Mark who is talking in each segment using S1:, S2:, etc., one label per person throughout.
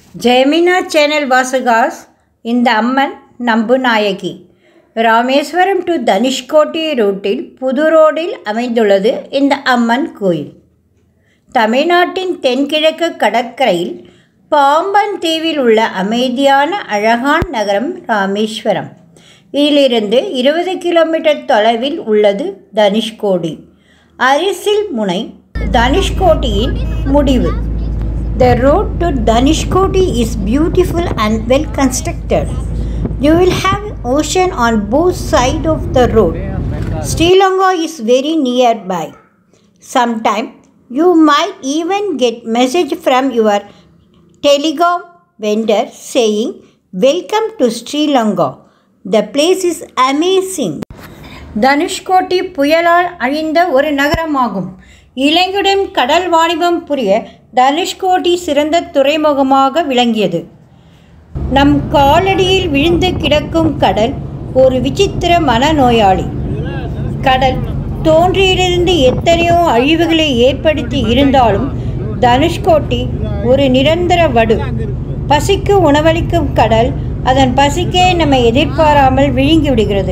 S1: ஜெயமினா channel வாசகாஸ் இந்த அம்மன் நம்பு நாயகி Rameswaram to Dhanushkodi ரூட்டில் புது ரோடில் அமைந்துள்ளது இந்த அம்மன் கோயில் தமிழ்நாட்டின் தென்கிழக்கு கடற்கரையில் பாம்பன் தீவில் உள்ள அமைதியான அழகான நகரம் ராமேஸ்வரம் இதிலிருந்து இருபது கிலோமீட்டர் தொலைவில் உள்ளது தனுஷ்கோடி அரிசில் முனை தனுஷ்கோடியின் முடிவு The road to Dhanishkodi is beautiful and well constructed. You will have ocean on both sides of the road. Sri Lanka is very nearby. Sometime you might even get message from your telegram vendor saying welcome to Sri Lanka. The place is amazing. Dhanushkodi புயலால் அழிந்த ஒரு நகரமாகும் இலங்கையுடன் கடல் வாணிபம் புரிய தனுஷ்கோடி சிறந்த துறைமுகமாக விளங்கியது நம் காலடியில் விழுந்து கிடக்கும் கடல் ஒரு விசித்திர மனநோயாளி கடல் தோன்றியிலிருந்து எத்தனையோ அழிவுகளை ஏற்படுத்தி இருந்தாலும் தனுஷ்கோட்டி ஒரு நிரந்தர வடு பசிக்கு உணவளிக்கும் கடல் அதன் பசிக்கே நம்மை எதிர்பாராமல் விழுங்கி விடுகிறது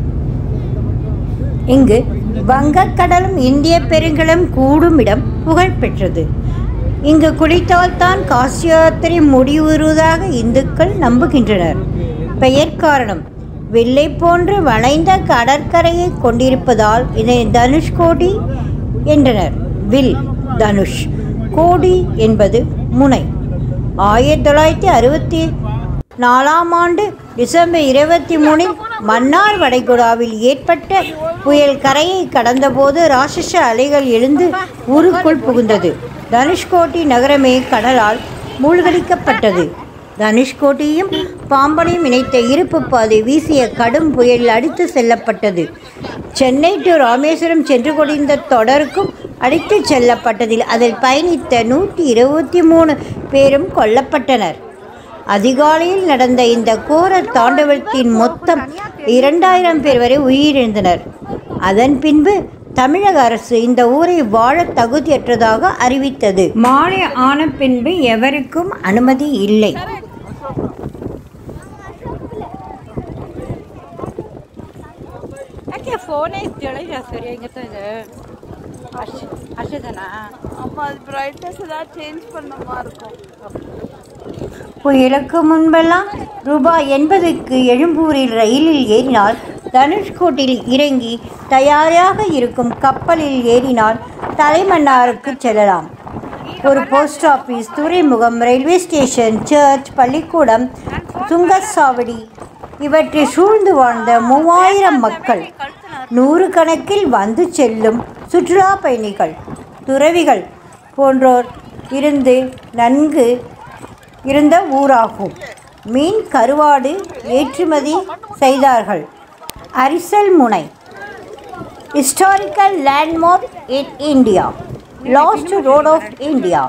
S1: இங்கு வங்கக்கடலும் இந்திய பெருங்கடலும் கூடும் இடம் புகழ் பெற்றது இங்கு குளித்தால்தான் காசி யாத்திரை முடிவுறுவதாக இந்துக்கள் நம்புகின்றனர் பெயர் காரணம் வெள்ளை போன்று வளைந்த கடற்கரையை கொண்டிருப்பதால் இதை தனுஷ்கோடி என்றனர் வில் தனுஷ் கோடி என்பது முனை ஆயிரத்தி தொள்ளாயிரத்தி அறுபத்தி நாலாம் ஆண்டு டிசம்பர் இருபத்தி மூணில் மன்னார் வளைகுடாவில் ஏற்பட்ட புயல் கரையை கடந்தபோது ராட்சச அலைகள் எழுந்து ஊருக்குள் புகுந்தது தனுஷ்கோடி நகரமே கடலால் மூழ்கடிக்கப்பட்டது தனுஷ்கோட்டியும் பாம்பனையும் இணைத்த இருப்பு பாதை வீசிய கடும் புயலில் அடித்து செல்லப்பட்டது சென்னை டு ராமேஸ்வரம் சென்று கொண்டிருந்த தொடருக்கும் அடித்து செல்லப்பட்டதில் அதில் பயணித்த நூற்றி இருபத்தி மூணு பேரும் கொல்லப்பட்டனர் அதிகாலையில் நடந்த இந்த கோர தாண்டவத்தின் மொத்தம் இரண்டாயிரம் பேர் வரை உயிரிழந்தனர் அதன் பின்பு தமிழக அரசு இந்த ஊரை வாழ தகுதியற்றதாக அறிவித்தது மாலை ஆன பின்பு எவருக்கும் அனுமதி இல்லை
S2: ಯಾಕೆ ಫೋನೇ ತೆಳಗೆ ಸರಿ ಹೆಂಗತ್ತ ಇದು ಅಷ್ಟು ಅಷ್ಟೇನಾ
S3: ஆமா அது பிரைட்னஸ் ஏதாவது சேஞ்ச் பண்ணமா இருக்கும்
S1: புயலுக்கு முன்பெல்லாம் ரூபாய் எண்பதுக்கு எழும்பூரில் ரயிலில் ஏறினால் தனுஷ்கோட்டில் இறங்கி தயாராக இருக்கும் கப்பலில் ஏறினால் தலைமன்னாருக்கு செல்லலாம் ஒரு போஸ்ட் ஆஃபீஸ் துறைமுகம் ரயில்வே ஸ்டேஷன் சர்ச் பள்ளிக்கூடம் சுங்கச்சாவடி இவற்றை சூழ்ந்து வாழ்ந்த மூவாயிரம் மக்கள் நூறு கணக்கில் வந்து செல்லும் சுற்றுலா பயணிகள் துறவிகள் போன்றோர் இருந்து நன்கு இருந்த ஊராகும் மீன் கருவாடு ஏற்றுமதி செய்தார்கள் அரிசல் முனை historical landmark in India, lost road of India,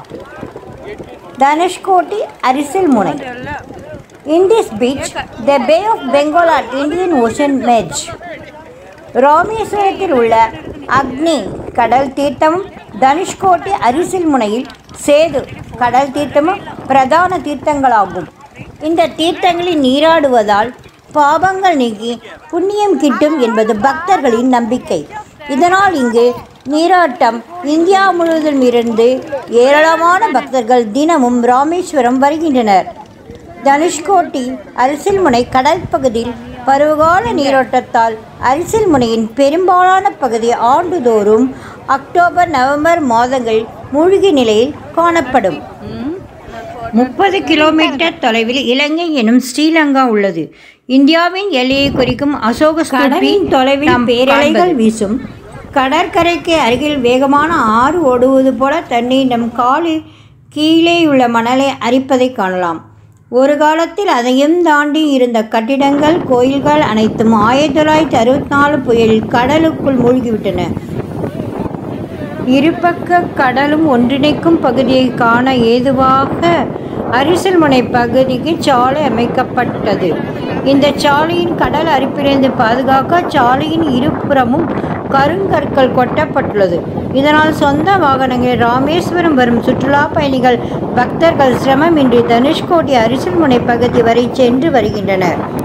S1: Dhanushkoti Arisil Munai. In this beach, the Bay of Bengal and Indian Ocean merge. ராமேஸ்வரத்தில் உள்ள அக்னி கடல் தீர்த்தமும் தனுஷ்கோட்டி அரிசில் முனையில் சேது கடல் தீர்த்தமும் பிரதான தீர்த்தங்களாகும் இந்த தீர்த்தங்களில் நீராடுவதால் பாபங்கள் நீங்கி புண்ணியம் கிட்டும் என்பது பக்தர்களின் நம்பிக்கை இதனால் இங்கு நீராட்டம் இந்தியா முழுவதும் இருந்து ஏராளமான பக்தர்கள் தினமும் ராமேஸ்வரம் வருகின்றனர் தனுஷ்கோட்டி அரிசில்முனை கடல் பகுதியில் பருவகால நீரோட்டத்தால் அரிசில்முனையின் பெரும்பாலான பகுதி ஆண்டுதோறும் அக்டோபர் நவம்பர் மாதங்கள் மூழ்கி நிலையில் காணப்படும் முப்பது கிலோமீட்டர் தொலைவில் இலங்கை எனும் ஸ்ரீலங்கா உள்ளது இந்தியாவின் எல்லையை குறிக்கும் அசோக கடலின் தொலைவில் பேரலைகள் வீசும் கடற்கரைக்கு அருகில் வேகமான ஆறு ஓடுவது போல தண்ணீர் நம் காலில் கீழே உள்ள மணலை அரிப்பதை காணலாம் ஒரு காலத்தில் அதையும் தாண்டி இருந்த கட்டிடங்கள் கோயில்கள் அனைத்தும் ஆயிரத்தி தொள்ளாயிரத்தி அறுபத்தி நாலு புயலில் கடலுக்குள் மூழ்கிவிட்டன இருபக்க கடலும் ஒன்றிணைக்கும் பகுதியை காண ஏதுவாக அரிசல்முனை பகுதிக்கு சாலை அமைக்கப்பட்டது இந்த சாலையின் கடல் அரிப்பிலிருந்து பாதுகாக்க சாலையின் இருபுறமும் கருங்கற்கள் கொட்டப்பட்டுள்ளது இதனால் சொந்த வாகனங்களில் ராமேஸ்வரம் வரும் சுற்றுலா பயணிகள் பக்தர்கள் சிரமமின்றி தனுஷ்கோடி அரிசல்முனை பகுதி வரை சென்று வருகின்றனர்